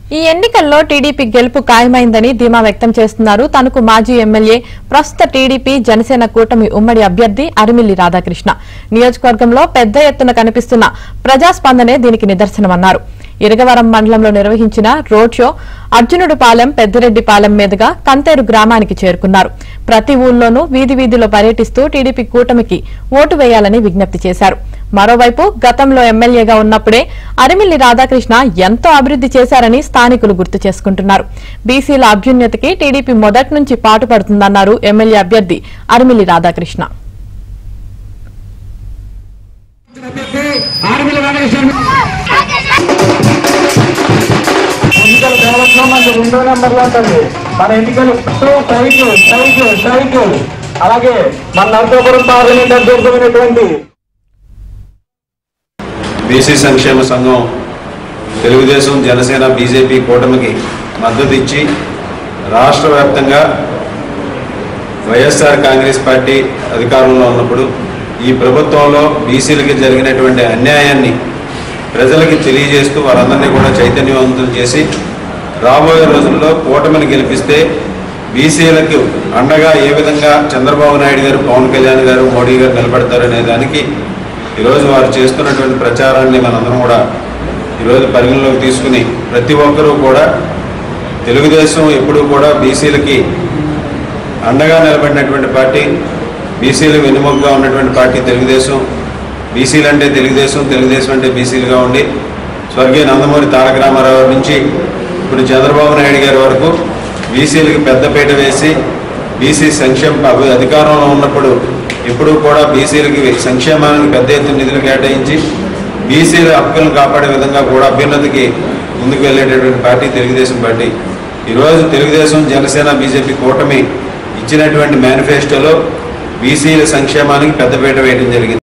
ఈ ఎన్నికల్లో టీడీపీ గెలుపు ఖాయమైందని ధీమా వ్యక్తం చేస్తున్నారు తనకు మాజీ ఎమ్మెల్యే ప్రస్తుత టీడీపీ జనసేన కూటమి ఉమ్మడి అభ్యర్థి అరిమిల్లి రాధాకృష్ణ నియోజకవర్గంలో పెద్ద ఎత్తున కనిపిస్తున్న ప్రజాస్పందనే దీనికి నిదర్శనమన్నారు ఇరగవరం మండలంలో నిర్వహించిన రోడ్ షో అర్జునుడిపాలెం పెద్దిరెడ్డిపాలెం మీదుగా కంతేరు గ్రామానికి చేరుకున్నారు ప్రతి ఊళ్ళోనూ వీధి వీధిలో పర్యటిస్తూ టీడీపీ కూటమికి ఓటు వేయాలని విజ్ఞప్తి చేశారు మరోవైపు గతంలో ఎమ్మెల్యేగా ఉన్నప్పుడే అరిమిల్లి రాధాకృష్ణ ఎంతో అభివృద్ది చేశారని స్థానికులు గుర్తు చేసుకుంటున్నారు బీసీల అభ్యున్నతికి టీడీపీ మొదటి నుంచి పాటుపడుతుందన్నారు ఎమ్మెల్యే అభ్యర్థి అరిమిల్లి రాధాకృష్ణ ఆర్మీల రామకృష్ణ ఎన్నికలు దేవత్వం మంది రెండో నెంబర్లో ఉంటుంది మన ఎన్నికలు సైకిల్ సైకిల్ సైకిల్ అలాగే మన నరసాపురం పార్లమెంట్ అభ్యర్థమైనటువంటి బీసీ సంక్షేమ సంఘం తెలుగుదేశం జనసేన బీజేపీ కూటమికి మద్దతు ఇచ్చి రాష్ట్ర వ్యాప్తంగా వైఎస్ఆర్ కాంగ్రెస్ పార్టీ అధికారంలో ఉన్నప్పుడు ఈ ప్రభుత్వంలో బీసీలకి జరిగినటువంటి అన్యాయాన్ని ప్రజలకి తెలియజేస్తూ వారందరినీ కూడా చైతన్యవంతులు చేసి రాబోయే రోజుల్లో కూటమిని గెలిపిస్తే బీసీలకు అండగా ఏ విధంగా చంద్రబాబు నాయుడు గారు పవన్ కళ్యాణ్ గారు మోడీ గారు నిలబడతారనే దానికి ఈరోజు వారు చేస్తున్నటువంటి ప్రచారాన్ని మనందరం కూడా ఈరోజు పరిగణలోకి తీసుకుని ప్రతి ఒక్కరూ కూడా తెలుగుదేశం ఎప్పుడూ కూడా బీసీలకి అండగా నిలబడినటువంటి పార్టీ బీసీలు వెన్నుముకగా ఉన్నటువంటి పార్టీ తెలుగుదేశం బీసీలు అంటే తెలుగుదేశం తెలుగుదేశం అంటే బీసీలుగా ఉండి స్వర్గీయ నందమూరి తారక రామారావు నుంచి ఇప్పుడు చంద్రబాబు నాయుడు గారి వరకు బీసీలకు పెద్దపీట వేసి బీసీ సంక్షేమ అభి- అధికారంలో ఉన్నప్పుడు ఎప్పుడూ కూడా బీసీలకి సంక్షేమానికి పెద్ద ఎత్తున నిధులు కేటాయించి బీసీల హక్కులను కాపాడే విధంగా కూడా అభ్యున్నతికి ముందుకు వెళ్ళేటటువంటి పార్టీ తెలుగుదేశం పార్టీ ఈరోజు తెలుగుదేశం జనసేన బీజేపీ కూటమి ఇచ్చినటువంటి మేనిఫెస్టోలో బీసీల సంక్షేమానికి పెద్దపీట వేయడం జరిగింది